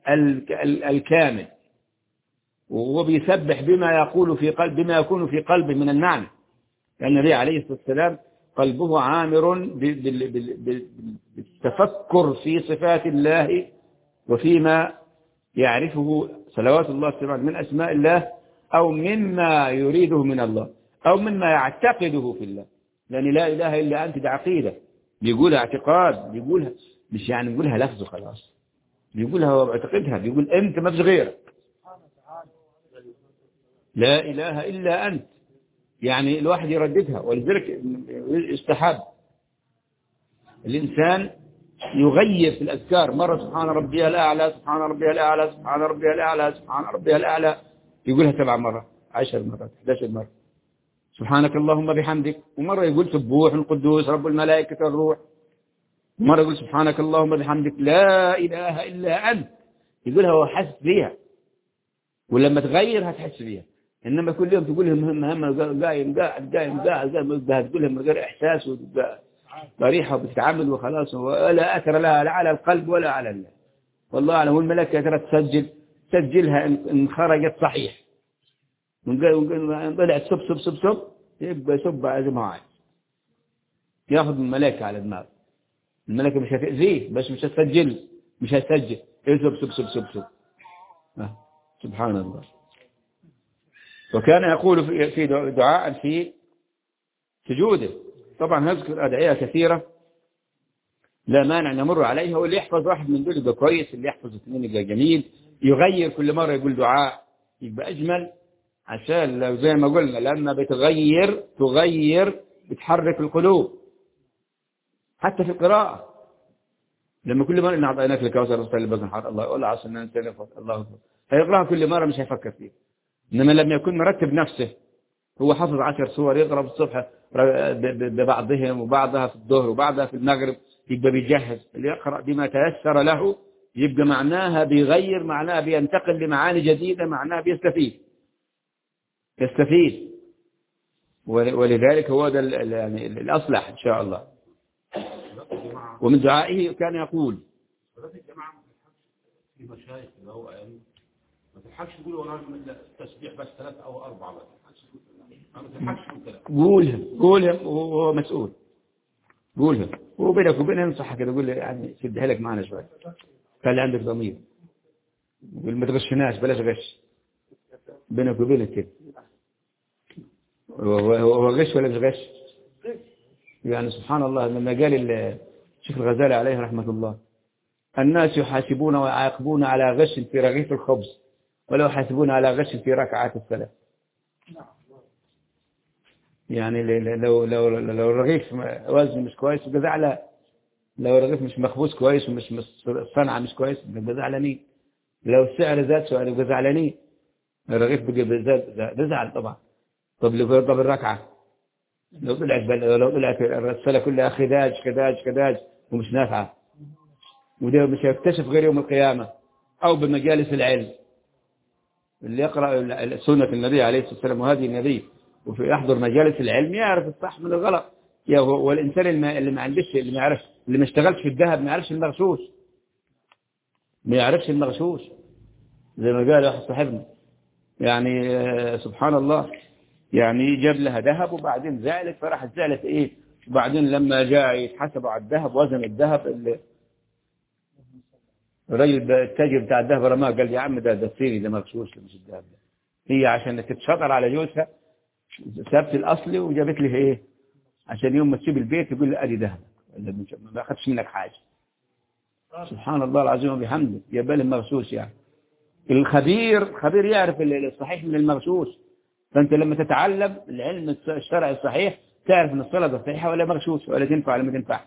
[SPEAKER 1] ال- ال- الكامل وهو بيسبح بما يقول في قلب بما يكون في قلبه من المعنى لأن النبي عليه الصلاة والسلام قلبه عامر ب- بال- بال- بال- بالتفكر في صفات الله وفيما يعرفه صلوات الله وسلامه من أسماء الله أو مما يريده من الله أو مما يعتقده في الله لأن لا إله إلا أنت ده عقيدة بيقولها اعتقاد بيقولها مش يعني بيقولها لفظ خلاص بيقولها وبيعتقدها بيقول أنت ما فيش غيرك لا إله إلا أنت يعني الواحد يرددها ولذلك يستحب الإنسان يغير في الأذكار مرة سبحان ربي الأعلى سبحان ربي الأعلى سبحان ربي الأعلى سبحان ربي الأعلى يقولها سبع مرات عشر مرات 11 مرة سبحانك اللهم بحمدك ومرة يقول سبوح القدوس رب الملائكة والروح ومرة يقول سبحانك اللهم بحمدك لا إله إلا أنت يقولها وهو حاسس بيها ولما تغير هتحس بيها إنما كل يوم تقولها مهم مهم قايم قاعد قايم قاعد قاعد هتقولها من غير إحساس وتبقى صريحة وبتتعامل وخلاص ولا أثر لها لا على القلب ولا على الله والله أعلم والملائكة ترى تسجل تسجلها إن إن خرجت صحيح من قال- إن طلعت سب سب سب سب يبقى يسب على زي ما هو عايز ياخذ من الملائكة على دماغه الملائكة مش هتأذيه بس مش هتسجل مش هتسجل يسب سب سب سب سب آه. سبحان الله وكان يقول في في دعاء في سجوده طبعا نذكر أدعية كثيرة لا مانع نمر عليها واللي يحفظ واحد من دول يبقى كويس اللي يحفظ اثنين يبقى جميل يغير كل مرة يقول دعاء يبقى أجمل عشان لو زي ما قلنا لما بتغير تغير بتحرك القلوب حتى في القراءة لما كل مرة إن أعطيناك الكوثر نصلي بك حق الله يقول عصر أن أنت الله أكبر هيقرأها كل مرة مش هيفكر فيها إنما لما يكون مرتب نفسه هو حفظ عشر سور يقرأ في الصبح ب- ب- ببعضهم وبعضها في الظهر وبعضها في المغرب يبقى بيجهز اللي يقرأ بما تيسر له يبقى معناها بيغير معناها بينتقل لمعاني جديدة معناها بيستفيد يستفيد ول- ولذلك هو ده ال- ال- يعني ال- الأصلح إن شاء الله ومن دعائه كان يقول
[SPEAKER 4] صلاة الجماعة ما تلحقش في مشايخ اللي هو يعني ما تلحقش تقول والله من التسبيح بس ثلاثة أو أربعة ما تلحقش تقول ما تلحقش تقول كلام
[SPEAKER 1] قولها قولها وهو مسؤول قولها وبينك وبينه ينصحك كده يقول لي يعني شدها لك معنا شوية خلي عندك ضمير يقول ما تغشناش بلاش غش بينك وبينك كده هو هو- هو غش ولا مش غش يعني سبحان الله لما قال ال- الشيخ الغزالي عليه رحمة الله الناس يحاسبون ويعاقبون على غش في رغيف الخبز ولا يحاسبون على غش في ركعات الصلاة يعني ل- ل- لو لو لو الرغيف وزنه مش كويس يبقى زعلان لو الرغيف مش مخبوز كويس ومش مش- الصنعة مش كويس يبقى زعلانين لو السعر زاد شوية يبقى زعلانين الرغيف بقى زاد بزعل طبعا طب لو طب الركعة لو طلعت بل... لو طلعت الصلاة كلها خداج خداج خداج ومش نافعة وده مش هيكتشف غير يوم القيامة أو بمجالس العلم اللي يقرأ ال- سنة النبي عليه الصلاة والسلام وهذه النبي وفي يحضر مجالس العلم يعرف الصح من الغلط يا هو والإنسان اللي ما, اللي ما عندش اللي ما يعرفش اللي ما اشتغلش في الذهب ما يعرفش المغشوش ما يعرفش المغشوش زي ما قال واحد صاحبنا يعني آه، سبحان الله يعني جاب لها ذهب وبعدين زعلت فراحت زعلت ايه وبعدين لما جاء يتحسبوا على الذهب وزن الذهب اللي الراجل ده- التاجر بتاع الذهب رماه قال يا عم ده ده صيني ده مغشوش مش الذهب ده هي عشان تتشطر على جوزها سابت الاصلي وجابت لي ايه عشان يوم ما تسيب البيت يقول لي ادي ذهبك ولا مش- ما اخذش منك حاجه سبحان الله العظيم وبحمده يا بالي مغشوش يعني الخبير خبير يعرف ال- الصحيح من المغشوش فانت لما تتعلم العلم الس- الشرعي الصحيح تعرف ان الصلاه ده صحيحه ولا مغشوش ولا تنفع ولا ما تنفعش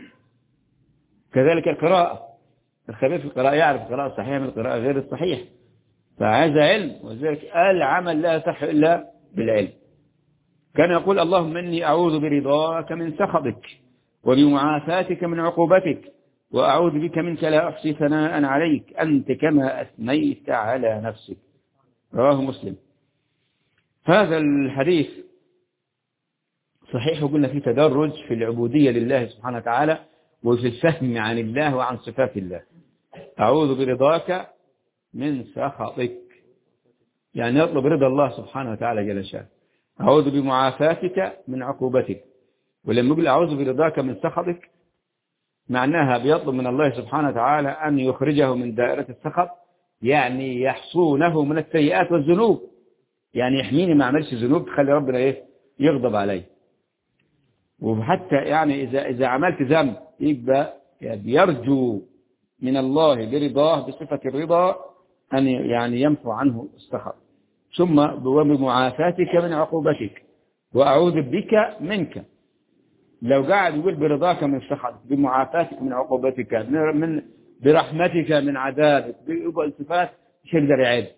[SPEAKER 1] كذلك القراءه الخبير في القراءه يعرف القراءه الصحيحه من القراءه غير الصحيح فهذا علم ولذلك العمل لا يصح الا بالعلم كان يقول اللهم اني اعوذ برضاك من سخطك وبمعافاتك من عقوبتك وأعوذ بك منك لا أحصي ثناء عليك أنت كما أثنيت على نفسك رواه مسلم هذا الحديث صحيح قلنا فيه تدرج في العبودية لله سبحانه وتعالى وفي الفهم عن الله وعن صفات الله أعوذ برضاك من سخطك يعني يطلب رضا الله سبحانه وتعالى جل شانه أعوذ بمعافاتك من عقوبتك ولما يقول أعوذ برضاك من سخطك معناها بيطلب من الله سبحانه وتعالى أن يخرجه من دائرة السخط يعني يحصونه من السيئات والذنوب يعني يحميني ما أعملش ذنوب تخلي ربنا إيه يغضب علي وحتى يعني إذا إذا عملت ذنب يبقى يرجو من الله برضاه بصفة الرضا أن يعني يمحو عنه السخط ثم وبمعافاتك من عقوبتك وأعوذ بك منك لو قاعد يقول برضاك من سخطك بمعافاتك من عقوبتك من برحمتك من عذابك يبقى الصفات مش يقدر يعد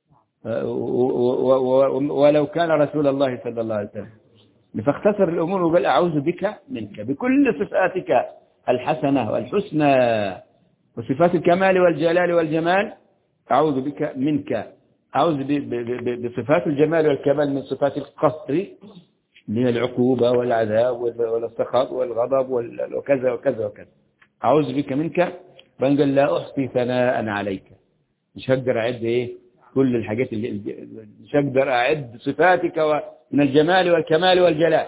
[SPEAKER 1] ولو كان رسول الله صلى الله عليه وسلم فاختصر الأمور وقال أعوذ بك منك بكل صفاتك الحسنة والحسنى وصفات الكمال والجلال والجمال أعوذ بك منك أعوذ بصفات الجمال والكمال من صفات القصر اللي هي العقوبة والعذاب والسخط والغضب وكذا وكذا وكذا أعوذ بك منك فنقول لا أحصي ثناء عليك مش هقدر أعد إيه كل الحاجات اللي مش هقدر أعد صفاتك من الجمال والكمال والجلال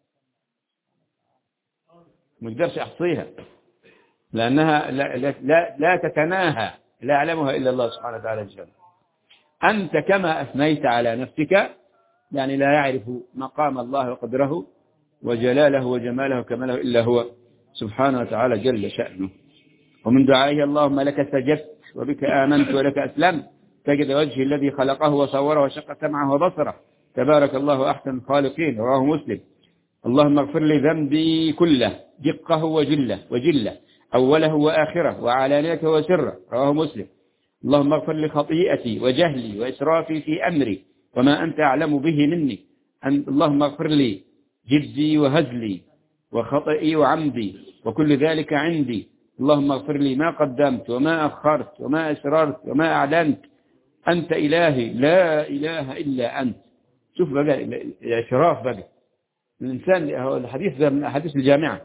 [SPEAKER 1] ما اقدرش أحصيها لأنها لا, لا, لا تتناهى لا يعلمها إلا الله سبحانه وتعالى جل أنت كما أثنيت على نفسك يعني لا يعرف مقام الله وقدره وجلاله وجماله وكماله إلا هو سبحانه وتعالى جل شأنه ومن دعائه اللهم لك سجدت وبك آمنت ولك أسلمت سجد وجهي الذي خلقه وصوره وشق سمعه وبصره تبارك الله أحسن الخالقين رواه مسلم اللهم اغفر لي ذنبي كله دقه وجله وجله أوله وآخره وعلانيته وسره رواه مسلم اللهم اغفر لي خطيئتي وجهلي وإسرافي في أمري وما أنت أعلم به مني أن اللهم اغفر لي جدي وهزلي وخطئي وعمدي وكل ذلك عندي اللهم اغفر لي ما قدمت وما أخرت وما أسررت وما أعلنت أنت إلهي لا إله إلا أنت شوف بقى الإشراف بقى الإنسان هو الحديث ده من الأحاديث الجامعة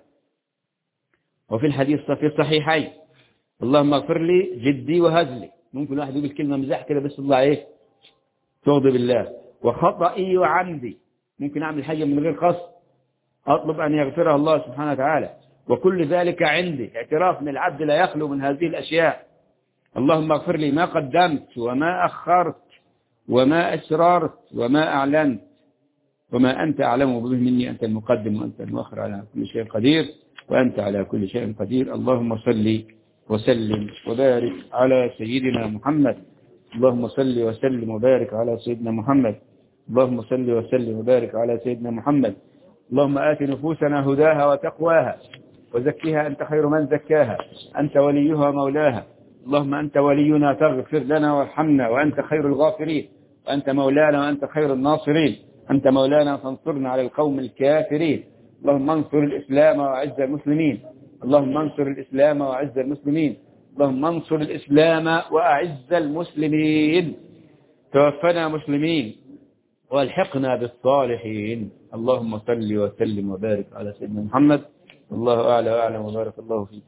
[SPEAKER 1] وفي الحديث في الصحيحين اللهم اغفر لي جدي وهزلي ممكن واحد يقول كلمة مزاح كده بس الله ايه تغضب الله وخطئي وعمدي ممكن أعمل حاجة من غير قصد أطلب أن يغفرها الله سبحانه وتعالى وكل ذلك عندي اعتراف من العبد لا يخلو من هذه الأشياء اللهم اغفر لي ما قدمت وما أخرت وما أسررت وما أعلنت وما أنت أعلم به مني أنت المقدم وأنت المؤخر على كل شيء قدير وأنت على كل شيء قدير اللهم صل وسلم وبارك على سيدنا محمد اللهم صل وسلم وبارك على سيدنا محمد اللهم صل وسلم وبارك على سيدنا محمد اللهم آت نفوسنا هداها وتقواها وزكيها أنت خير من زكاها أنت وليها مولاها اللهم أنت ولينا تغفر لنا وارحمنا وأنت خير الغافرين وأنت مولانا وأنت خير الناصرين أنت مولانا فانصرنا على القوم الكافرين اللهم انصر الإسلام وأعز المسلمين اللهم انصر الإسلام وأعز المسلمين اللهم انصر الإسلام وأعز المسلمين توفنا مسلمين والحقنا بالصالحين اللهم صل وسلم وبارك على سيدنا محمد الله أعلى وأعلم وبارك الله فيك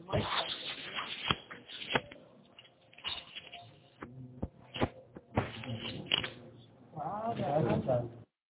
[SPEAKER 2] تعالى